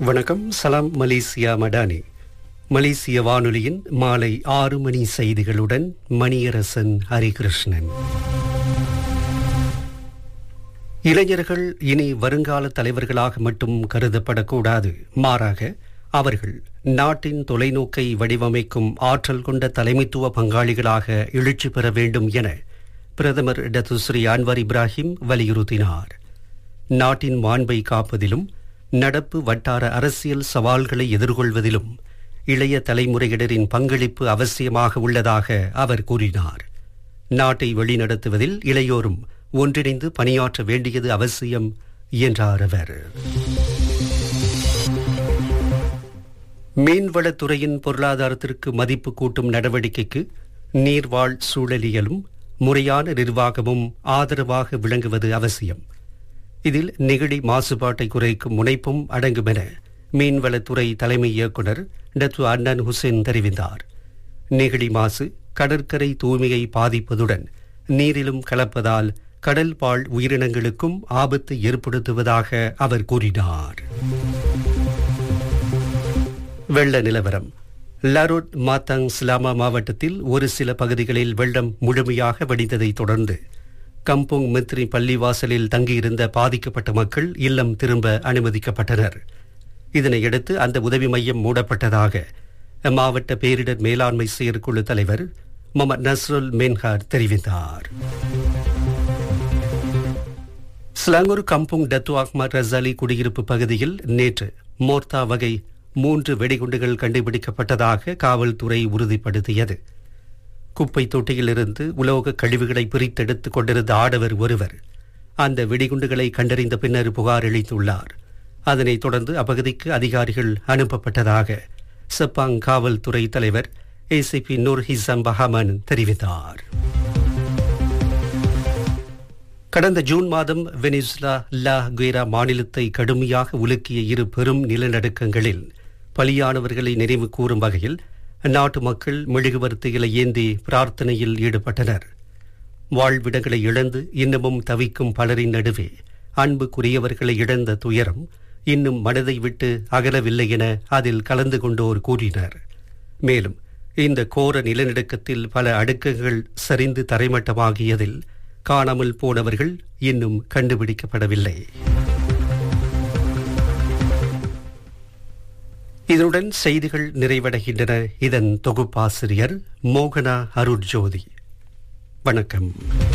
வணக்கம் சலாம் மலேசியா மடானி மலேசிய வானொலியின் மாலை ஆறு மணி செய்திகளுடன் மணியரசன் ஹரிகிருஷ்ணன் இளைஞர்கள் இனி வருங்கால தலைவர்களாக மட்டும் கருதப்படக்கூடாது மாறாக அவர்கள் நாட்டின் தொலைநோக்கை வடிவமைக்கும் ஆற்றல் கொண்ட தலைமைத்துவ பங்காளிகளாக எழுச்சி பெற வேண்டும் என பிரதமர் டத்துஸ்ரீ அன்வர் இப்ராஹிம் வலியுறுத்தினார் நாட்டின் மாண்பை காப்பதிலும் நடப்பு வட்டார அரசியல் சவால்களை எதிர்கொள்வதிலும் இளைய தலைமுறையினரின் பங்களிப்பு அவசியமாக உள்ளதாக அவர் கூறினார் நாட்டை வழிநடத்துவதில் இளையோரும் ஒன்றிணைந்து பணியாற்ற வேண்டியது அவசியம் என்றார் அவர் மீன்வளத்துறையின் பொருளாதாரத்திற்கு மதிப்பு கூட்டும் நடவடிக்கைக்கு நீர்வாழ் சூழலியலும் முறையான நிர்வாகமும் ஆதரவாக விளங்குவது அவசியம் இதில் நெகிழி மாசுபாட்டை குறைக்கும் முனைப்பும் அடங்கும் என மீன்வளத்துறை தலைமை இயக்குநர் டத்து அண்ணன் ஹுசேன் தெரிவித்தார் நெகிழி மாசு கடற்கரை தூய்மையை பாதிப்பதுடன் நீரிலும் கலப்பதால் கடல் பால் உயிரினங்களுக்கும் ஆபத்து ஏற்படுத்துவதாக அவர் கூறினார் வெள்ள நிலவரம் லரோட் மாத்தங் ஸ்லாமா மாவட்டத்தில் ஒரு சில பகுதிகளில் வெள்ளம் முழுமையாக வடிந்ததை தொடர்ந்து கம்போங் மித்ரி பள்ளிவாசலில் தங்கியிருந்த பாதிக்கப்பட்ட மக்கள் இல்லம் திரும்ப அனுமதிக்கப்பட்டனர் இதனையடுத்து அந்த உதவி மையம் மூடப்பட்டதாக மாவட்ட பேரிடர் மேலாண்மை செயற்குழு தலைவர் முகமது நஸ்ருல் மென்ஹார் தெரிவித்தார் Selangor Kampung Datuk Ahmad Razali குடியிருப்பு பகுதியில் நேற்று மோர்த்தா வகை மூன்று வெடிகுண்டுகள் கண்டுபிடிக்கப்பட்டதாக காவல்துறை உறுதிப்படுத்தியது குப்பை தொட்டியிலிருந்து உலோக கழிவுகளை பிரித்தெடுத்துக் கொண்டிருந்த ஆடவர் ஒருவர் அந்த வெடிகுண்டுகளை கண்டறிந்த பின்னர் புகார் அளித்துள்ளார் அதனைத் தொடர்ந்து அப்பகுதிக்கு அதிகாரிகள் அனுப்பப்பட்டதாக செப்பாங் காவல்துறை தலைவர் ஏசிபி நூர் ஹிசம் பஹமன் தெரிவித்தார் கடந்த ஜூன் மாதம் வெனிசுலா லா குவேரா மாநிலத்தை கடுமையாக உலுக்கிய இரு பெரும் நிலநடுக்கங்களில் பலியானவர்களை நினைவு கூறும் வகையில் நாட்டு மக்கள் மெழுகுவர்த்திகளை ஏந்தி பிரார்த்தனையில் ஈடுபட்டனர் வாழ்விடங்களை இழந்து இன்னமும் தவிக்கும் பலரின் நடுவே அன்புக்குரியவர்களை இழந்த துயரம் இன்னும் மனதை விட்டு அகலவில்லை என அதில் கலந்து கொண்டோர் கூறினர் மேலும் இந்த கோர நிலநடுக்கத்தில் பல அடுக்குகள் சரிந்து தரைமட்டமாகியதில் காணாமல் போனவர்கள் இன்னும் கண்டுபிடிக்கப்படவில்லை இதனுடன் செய்திகள் நிறைவடைகின்றன இதன் தொகுப்பாசிரியர் மோகனா அருட்ஜோதி வணக்கம்